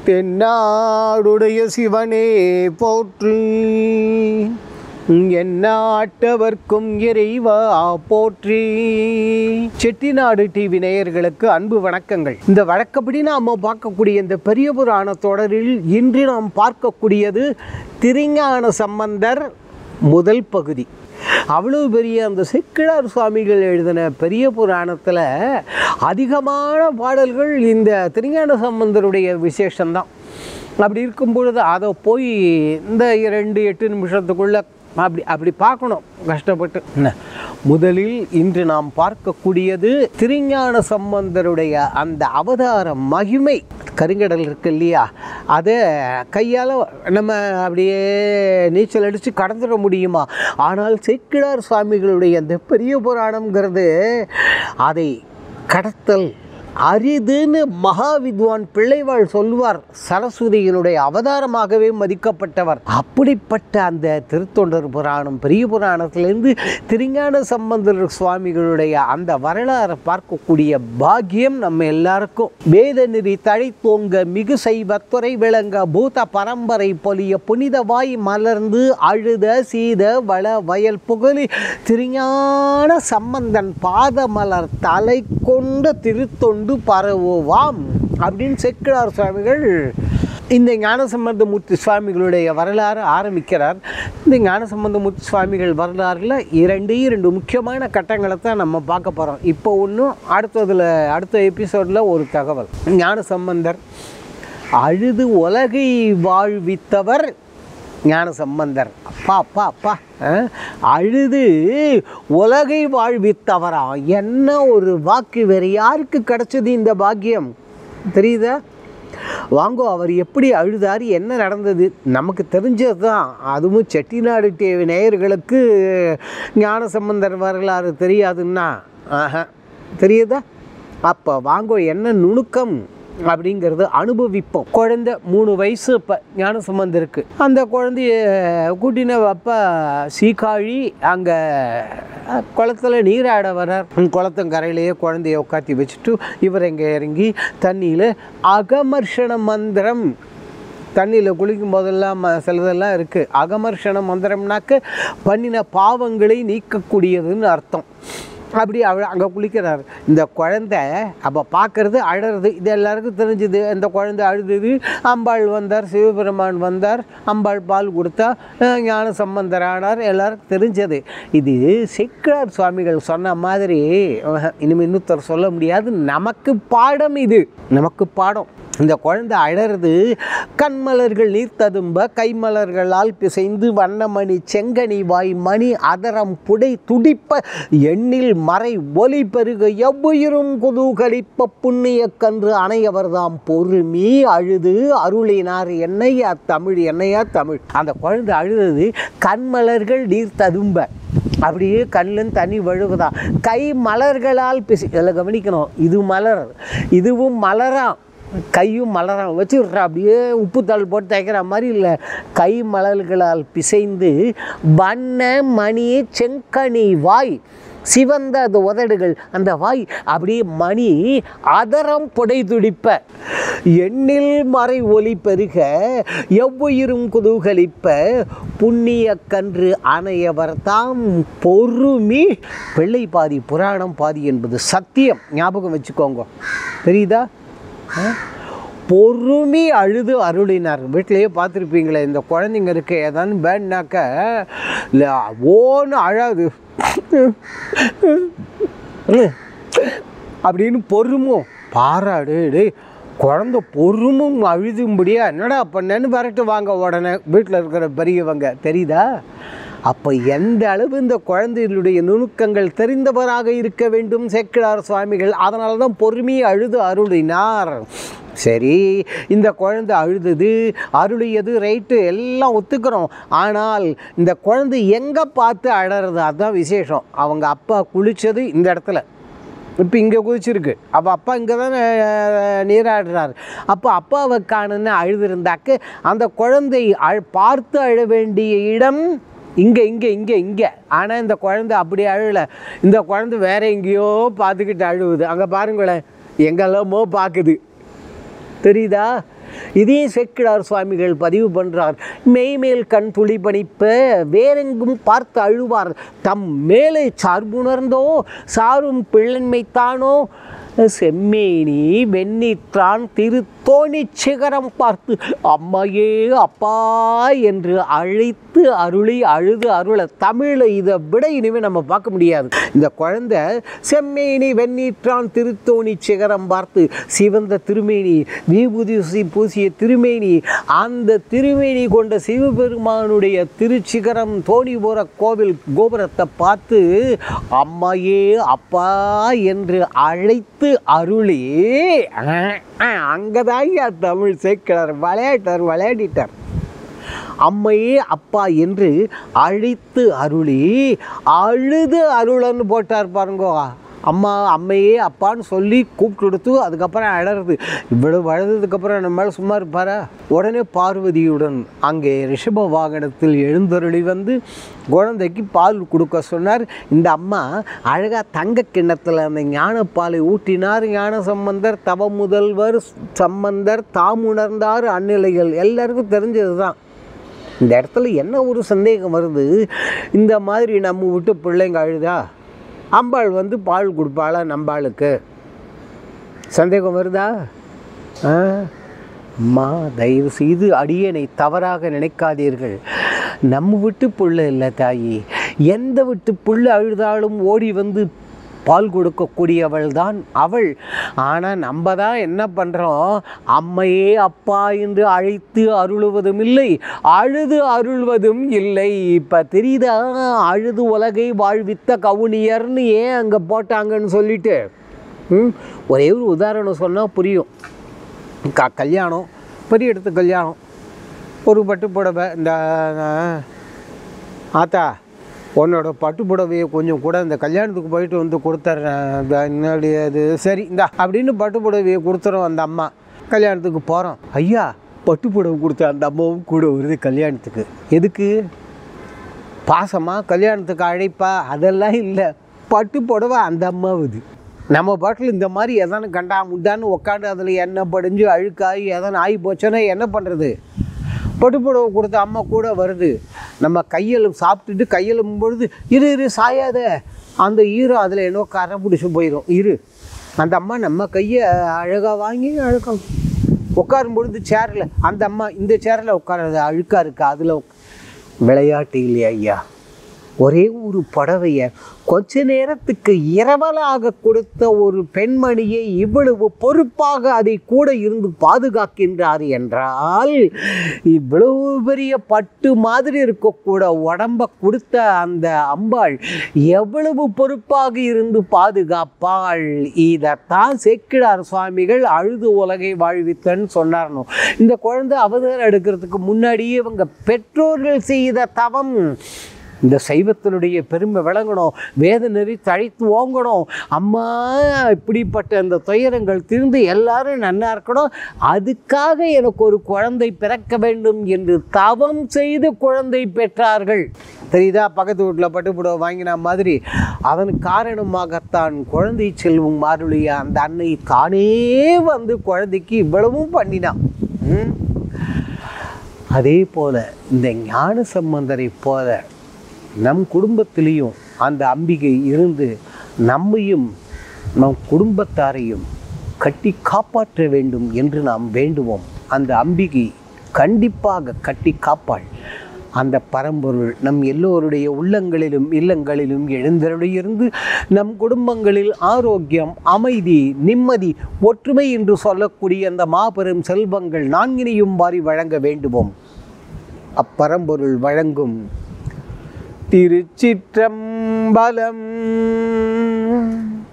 தென்னாடுடைய சிவனே போற்றி எந்நாட்டவர்க்கும் இறைவா போற்றி செட்டிநாடு டிவி நேயர்களுக்கு அன்பு வணக்கங்கள் இந்த வழக்கப்படி நாம் பார்க்கக்கூடிய இந்த பெரிய புராண தொடரில் இன்று நாம் பார்க்கக்கூடியது திருஞான சம்பந்தர் முதல் பகுதி அவ்வளோ பெரிய அந்த செக்கிழார் சுவாமிகள் எழுதின பெரிய புராணத்தில் அதிகமான பாடல்கள் இந்த திருஞான சம்பந்தருடைய விசேஷம்தான் அப்படி இருக்கும் பொழுது அதை போய் இந்த ரெண்டு எட்டு நிமிஷத்துக்குள்ள அப்படி அப்படி பார்க்கணும் கஷ்டப்பட்டு என்ன முதலில் இன்று நாம் பார்க்கக்கூடியது திருஞான சம்பந்தருடைய அந்த அவதார மகிமை கருங்கடல் இருக்கு இல்லையா அதை கையால் நம்ம அப்படியே நீச்சல் அடித்து கடந்துட முடியுமா ஆனால் சேக்கிழார் சுவாமிகளுடைய அந்த பெரிய புராணம்ங்கிறது அதை கடத்தல் அரிதுன்னு மகா வித்வான் பிள்ளைவாள் சொல்வார் சரஸ்வதியினுடைய அவதாரமாகவே மதிக்கப்பட்டவர் அப்படிப்பட்ட அந்த திருத்தொண்டர் புராணம் பெரிய புராணத்திலிருந்து திருஞான சம்பந்தர் சுவாமிகளுடைய அந்த வரலாறை பார்க்கக்கூடிய பாக்கியம் நம்ம எல்லாருக்கும் வேத நெறி தழைத்தோங்க மிகு செய்வத்துறை விளங்க பூத பரம்பரை பொலிய புனிதவாய் மலர்ந்து அழுத சீத வள வயல் புகழி திருஞான சம்பந்தன் பாதமலர் தலை கொண்ட திருத்தொண்டு பரவுவாம் அப்படின்னு செக்கிழார் சுவாமிகள் இந்த ஞானசம்பந்தமூர்த்தி சுவாமிகளுடைய வரலாறு ஆரம்பிக்கிறார் இந்த ஞானசம்பந்தமூர்த்தி சுவாமிகள் வரலாறில் இரண்டு இரண்டு முக்கியமான கட்டங்களை தான் நம்ம பார்க்க போகிறோம் இப்போ ஒன்றும் அடுத்ததில் அடுத்த எபிசோடில் ஒரு தகவல் ஞானசம்பந்தர் அழுது உலகை வாழ்வித்தவர் ஞான சம்பந்தர் அப்பா அப்பா அப்பா அஹ், அழுது உலகை வாழ்வித்தவரா என்ன ஒரு வாக்கு வேறு யாருக்கு கிடைச்சது இந்த பாக்கியம் தெரியுதா வாங்கோ அவர் எப்படி அழுதார் என்ன நடந்தது நமக்கு தெரிஞ்சது தான் அதுவும் செட்டிநாடு டிவி நேயர்களுக்கு ஞான சம்பந்தர் வரலாறு தெரியாதுன்னா ஆஹா தெரியுதா அப்போ வாங்கோ என்ன நுணுக்கம் அப்படிங்கிறது அனுபவிப்போம் குழந்தை மூணு வயசு இப்போ ஞான சம்பந்தருக்கு அந்த குழந்தைய கூட்டின அப்பா சீக்காழி அங்கே குளத்துல நீராட வர்றார் குளத்தங்கரையிலேயே குழந்தைய உட்காத்தி வச்சுட்டு இவர் இங்கே இறங்கி தண்ணியில் அகமர்ஷண மந்திரம் தண்ணியில் குளிக்கும் போதெல்லாம் ம- சிலதெல்லாம் இருக்குது அகமர்ஷண மந்திரம்னாக்க பண்ணின பாவங்களை நீக்கக்கூடியதுன்னு அர்த்தம் அப்படி அவ அங்கே குளிக்கிறார் இந்த குழந்தை அப்போ பார்க்கறது அழறது இது எல்லாருக்கும் தெரிஞ்சுது இந்த குழந்தை அழுதுது அம்பாள் வந்தார் சிவபெருமான் வந்தார் அம்பாள் பால் கொடுத்தா அஹ், ஞான சம்பந்தர் ஆனார் எல்லாருக்கும் தெரிஞ்சது இது செக்கிழார் சுவாமிகள் சொன்ன மாதிரி அஹ், இனிமே இன்னொருத்தர் சொல்ல முடியாது நமக்கு பாடம் இது நமக்கு பாடம் இந்த குழந்தை அழறது கண்மலர்கள் நீர் ததும்ப கைமலர்களால் பிசைந்து வண்ணமணி செங்கனி வாய் மணி அதரம் புடை துடிப்ப எண்ணில் மறை ஒலி பெருக எவ்வுயிரும் குதூகலிப்ப புண்ணிய கன்று அணையவர்தாம் பொறுமி அழுது அருளினார் என்னையா தமிழ் என்னையா தமிழ் அந்த குழந்தை அழுதது கண்மலர்கள் நீர் ததும்ப அப்படியே கண்ணில் தண்ணி வழுவுதா கை மலர்களால் பிசி இதில் கவனிக்கணும் இது மலர் இதுவும் மலராம் கையும் மலராம் வச்சுடுறா அப்படியே உப்புத்தாள் போட்டு தைக்கிற மாதிரி இல்லை கை மலர்களால் பிசைந்து வண்ண மணி செங்கனி வாய் சிவந்த அந்த உதடுகள் அந்த வாய் அப்படியே மணி அதரம் புடை துடிப்ப எண்ணில் மறை ஒலி பெருக எவ்வுயிரும் குதூகலிப்ப புண்ணிய கன்று அணையவர் தாம் பொறுமி பிள்ளை பாதி புராணம் பாதி என்பது சத்தியம் ஞாபகம் வச்சுக்கோங்க தெரியுதா ஆ? பொறுமி அழுது அருளினார் வீட்டிலேயே பார்த்துருப்பீங்களே இந்த குழந்தைங்க இருக்கு ஏதானு பேட்னாக்க இல்லை ஓன்னு அழாது அப்படின்னு பொறுமும் பாராடு டேய் குழந்த பொறுமும் அழுதும்படியா என்னடா பண்ணேன்னு விரட்டு வாங்க உடனே வீட்டில் இருக்கிற பெரியவங்க தெரியுதா அப்போ எந்த அளவு இந்த குழந்தைகளுடைய நுணுக்கங்கள் தெரிந்தவராக இருக்க வேண்டும் சேக்கிழார் சுவாமிகள் அதனால தான் பொறுமையை அழுது அருளினார் சரி இந்த குழந்தை அழுதது அருளியது ரைட்டு எல்லாம் ஒத்துக்கிறோம் ஆனால் இந்த குழந்தை எங்கே பார்த்து அழறது அதுதான் விசேஷம் அவங்க அப்பா குளித்தது இந்த இடத்துல இப்போ இங்கே குதிச்சிருக்கு அப்போ அப்பா இங்கே தானே நீராடுறார் அப்போ அப்பாவை காணுன்னு அழுதுருந்தாக்க அந்த குழந்தை அழ் பார்த்து அழ வேண்டிய இடம் இங்கே இங்கே இங்கே இங்கே ஆனால் இந்த குழந்தை அப்படி அழலை இந்த குழந்தை வேற எங்கேயோ பார்த்துக்கிட்டு அழுவுது அங்கே பாருங்களேன் எங்கெல்லாமோ பார்க்குது தெரியுதா இதையும் சேக்கிழார் சுவாமிகள் பதிவு பண்ணுறார் மெய்மேல் கண் துளி பணிப்ப வேறெங்கும் பார்த்து அழுவார் தம் மேலே சார்புணர்ந்தோ சாரும் பிள்ளன்மைத்தானோ செம்மேனி வெண்ணிற்றான் திருத்தோணி சிகரம் பார்த்து அம்மையே அப்பா என்று அழைத்து அருளி அழுது அருள தமிழில் இதை விட இனிமேல் நம்ம பார்க்க முடியாது இந்த குழந்தை செம்மேனி வெண்ணீற்றான் திருத்தோணி சிகரம் பார்த்து சிவந்த திருமேனி விபூதி பூசி- பூசிய திருமேனி அந்த திருமேனி கொண்ட சிவபெருமானுடைய திருச்சிகரம் தோணிபுர கோவில் கோபுரத்தை பார்த்து அம்மையே அப்பா என்று அழைத்து அருளி அங்கதாங்க தமிழ் சேர்க்கிறார் விளையாட்டார் விளையாடிட்டார் அம்மையே அப்பா என்று அழைத்து அருளி அழுது அருளன்னு போட்டார் பாருங்கோ அம்மா அம்மையே அப்பான்னு சொல்லி கூப்பிட்டு கொடுத்து அதுக்கப்புறம் அழறது இவ்வளவு அழுதுக்கப்புறம் நம்ம மேலே சும்மா இருப்பாரா உடனே பார்வதியுடன் அங்கே ரிஷப வாகனத்தில் எழுந்தருளி வந்து குழந்தைக்கு பால் கொடுக்க சொன்னார் இந்த அம்மா அழகாக தங்க கிண்ணத்தில் அந்த ஞானப்பாலை ஊட்டினார் ஞான சம்பந்தர் தவ முதல்வர் சம்பந்தர் தாம் உணர்ந்தார் அந்நிலைகள் எல்லாருக்கும் தெரிஞ்சது தான் இந்த இடத்துல என்ன ஒரு சந்தேகம் வருது இந்த மாதிரி நம்ம விட்டு பிள்ளைங்க அழுதா அம்பாள் வந்து பால் கொடுப்பாளா நம்பாளுக்கு சந்தேகம் வருதா ஆ அம்மா தயவு செய்து அடியனை தவறாக நினைக்காதீர்கள் நம்ம விட்டு புள்ள இல்லை தாயி எந்த விட்டு புள்ள அழுதாலும் ஓடி வந்து பால் கொடுக்கக்கூடியவள் தான் அவள் ஆனால் நம்ம தான் என்ன பண்ணுறோம் அம்மையே அப்பா என்று அழைத்து அருளுவதும் இல்லை அழுது அருள்வதும் இல்லை இப்போ தெரியுதா அழுது உலகை வாழ்வித்த கவுனியர்னு ஏன் அங்கே போட்டாங்கன்னு சொல்லிட்டு ம், ஒரே ஒரு உதாரணம் சொன்னால் புரியும் க கல்யாணம் பெரிய இடத்து கல்யாணம் ஒரு பட்டு புடவை இந்த அஹ், ஆத்தா உன்னோட பட்டு புடவையை கொஞ்சம் கூட இந்த கல்யாணத்துக்கு போயிட்டு வந்து கொடுத்துட்றேன் இந்த என்னுடைய இது சரி இந்தா அப்படின்னு பட்டு புடவையை கொடுத்துறோம் அந்த அம்மா கல்யாணத்துக்கு போகிறோம் ஐயா பட்டு புடவை கொடுத்த அந்த அம்மாவும் கூட வருது கல்யாணத்துக்கு எதுக்கு பாசமா கல்யாணத்துக்கு அழைப்பா அதெல்லாம் இல்லை பட்டு புடவை அந்த அம்மாவுது நம்ம பாட்டில் இந்த மாதிரி எதானு கண்டா முட்டான்னு உட்காந்து அதில் எண்ணெய் படிஞ்சு அழுக்காகி எதானு ஆகி போச்சுன்னா என்ன பண்ணுறது பட்டு புடவை கொடுத்த அம்மா கூட வருது நம்ம கையில் சாப்பிட்டுட்டு கையில் பொழுது இரு இரு சாயாத அந்த ஈரம் அதில் என்னோ கரை பிடிச்சி போயிடும் இரு அந்த அம்மா நம்ம கையை அழகாக வாங்கி அழகாக உட்காரும் பொழுது சேரில் அந்த அம்மா இந்த சேரில் உட்கார்றது அழுக்காக இருக்கு அதில் விளையாட்டு இல்லையா ஐயா ஒரே ஒரு புடவைய கொஞ்ச நேரத்துக்கு இரவலாக கொடுத்த ஒரு பெண்மணியை இவ்வளவு பொறுப்பாக அதை கூட இருந்து பாதுகாக்கின்றார் என்றால் இவ்வளவு பெரிய பட்டு மாதிரி இருக்கக்கூட உடம்ப கொடுத்த அந்த அம்பாள் எவ்வளவு பொறுப்பாக இருந்து பாதுகாப்பாள் இதைத்தான் சேக்கிழார் சுவாமிகள் அழுது உலகை வாழ்வித்தன்னு சொன்னார்னோ இந்த குழந்தை அவதாரம் எடுக்கிறதுக்கு முன்னாடியே இவங்க பெற்றோர்கள் செய்த தவம் இந்த சைவத்தினுடைய பெருமை விளங்கணும் வேத நெறி தழைத்து ஓங்கணும் அம்மா இப்படிப்பட்ட அந்த துயரங்கள் திருந்து எல்லாரும் நன்னா இருக்கணும் அதுக்காக எனக்கு ஒரு குழந்தை பிறக்க வேண்டும் என்று தவம் செய்து குழந்தை பெற்றார்கள் தெரியுதா பக்கத்து வீட்டில் பட்டுப்புடவை வாங்கின மாதிரி அதன் காரணமாகத்தான் குழந்தை செல்வம் மாருளிய அந்த அன்னை தானே வந்து குழந்தைக்கு இவ்வளவும் பண்ணினான் ம்? அதே போல இந்த ஞான சம்பந்தரை போல நம் குடும்பத்திலையும் அந்த அம்பிகை இருந்து நம்மையும் நம் குடும்பத்தாரையும் கட்டி காப்பாற்ற வேண்டும் என்று நாம் வேண்டுவோம் அந்த அம்பிகை கண்டிப்பாக கட்டி காப்பாள் அந்த பரம்பொருள் நம் எல்லோருடைய உள்ளங்களிலும் இல்லங்களிலும் எழுந்தருளியிருந்து நம் குடும்பங்களில் ஆரோக்கியம் அமைதி நிம்மதி ஒற்றுமை என்று சொல்லக்கூடிய அந்த மாபெரும் செல்வங்கள் நான்கினையும் வாரி வழங்க வேண்டுவோம் அப்பரம்பொருள் வழங்கும் திருச்சிற்றம்பலம்